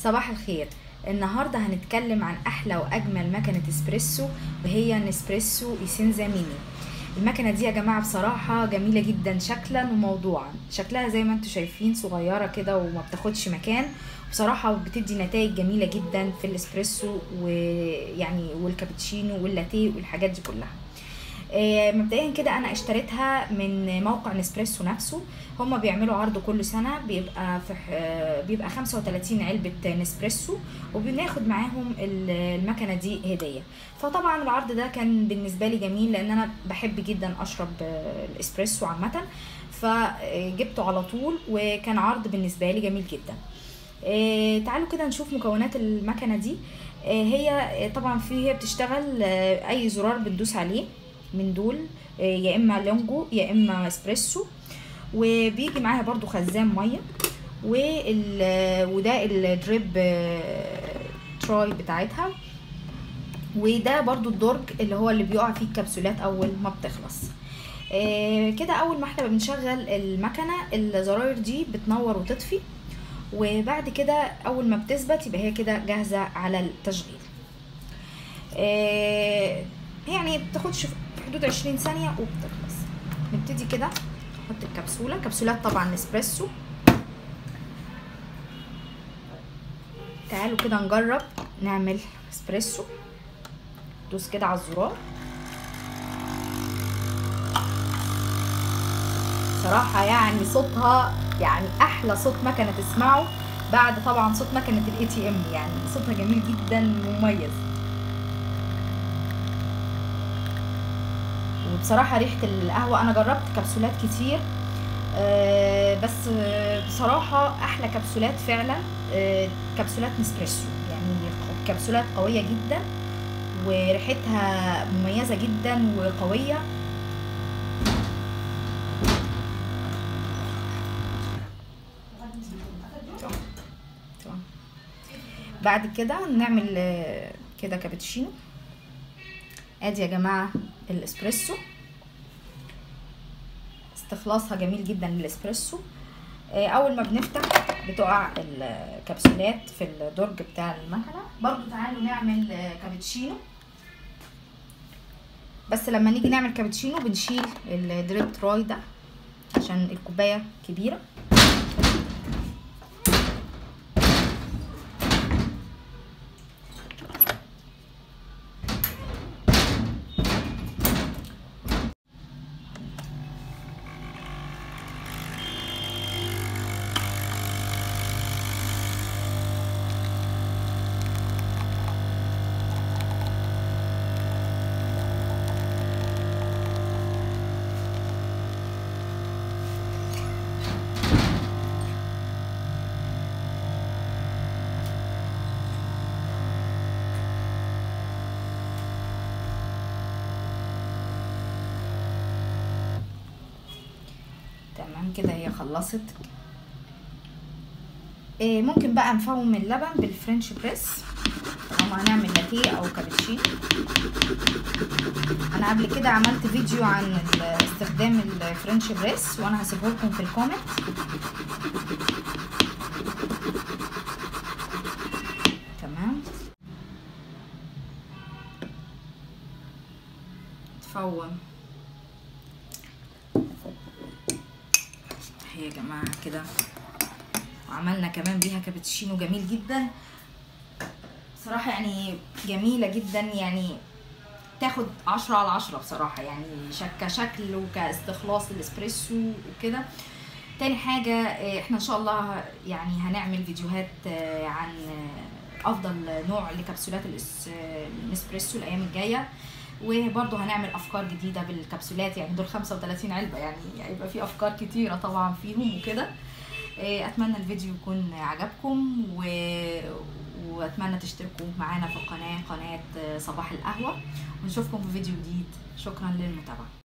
صباح الخير النهارده هنتكلم عن احلى واجمل مكنه اسبريسو وهي نسبريسو ايسينزا ميني المكنه دي يا جماعه بصراحه جميله جدا شكلا وموضوعا شكلها زي ما انتم شايفين صغيره كده وما بتاخدش مكان بصراحة بتدي نتائج جميلة جدا في الاسبريسو ويعني والكابتشينو واللاتيه والحاجات دي كلها آه، مبدئيا كده انا اشتريتها من موقع نسبريسو نفسه هما بيعملوا عرض كل سنه بيبقى في ح- بيبقى 35 علبه نسبريسو وبناخد معاهم ال- المكنه دي هديه فطبعا العرض ده كان بالنسبه لي جميل لان انا بحب جدا اشرب آه، الاسبريسو عامه فجبته على طول وكان عرض بالنسبه لي جميل جدا آه، تعالوا كده نشوف مكونات المكنه دي آه، هي آه، طبعا في هي بتشتغل آه، اي زرار بندوس عليه من دول آه، يا اما لونجو يا اما اسبريسو وبيجي معاها برضو خزان ميه وال وده الدريب آه، تراي بتاعتها وده برضو الدرج اللي هو اللي بيقع فيه الكبسولات اول ما بتخلص آه، كده اول ما احنا بنشغل المكنه الزراير دي بتنور وتطفي وبعد كده اول ما بتثبت يبقى هي كده جاهزه على التشغيل آه، يعني بتاخدش في حدود 20 ثانيه وبتخلص نبتدي كده نحط الكبسوله كبسولات طبعا نسبريسو تعالوا كده نجرب نعمل اسبريسو دوس كده على الزرار صراحة يعني صوتها يعني أحلى صوت مكنة تسمعه بعد طبعا صوت مكنة الاي تي ام يعني صوتها جميل جدا مميز وبصراحة ريحة القهوة أنا جربت كبسولات كتير آه، بس آه، بصراحة أحلى كبسولات فعلا آه، كبسولات نسبريسو يعني كبسولات قوية جدا وريحتها مميزة جدا وقوية تمام. بعد كده نعمل آه، كده كابتشينو ادي يا جماعه الاسبريسو استخلاصها جميل جدا للاسبريسو آه، اول ما بنفتح بتقع الكبسولات في الدرج بتاع المكنه برضو تعالوا نعمل آه، كابتشينو بس لما نيجي نعمل كابتشينو بنشيل الدريب تراي ده عشان الكوبايه كبيره تمام كده هي خلصت إيه ممكن بقى نفوم اللبن بالفرنش بريس طالما هنعمل لاتيه او كابتشينو انا قبل كده عملت فيديو عن ال- استخدام الفرنش بريس وانا هسيبه لكم في الكومنت تمام تفوم هي يا جماعه كده وعملنا كمان بيها كابتشينو جميل جدا صراحة يعني جميلة جدا يعني تاخد عشرة على عشرة بصراحة يعني شك كشكل وكاستخلاص الاسبريسو وكده تاني حاجة آه، احنا ان شاء الله يعني هنعمل فيديوهات آه، عن آه، افضل نوع لكبسولات الإس- آه، الاسبريسو الايام الجاية وبرضه هنعمل افكار جديدة بالكبسولات يعني دول 35 علبة يعني هيبقى في افكار كتيرة طبعا فيهم وكده آه، اتمنى الفيديو يكون عجبكم و... واتمنى تشتركوا معانا في القناه قناه آه، صباح القهوه ونشوفكم في فيديو جديد شكرا للمتابعه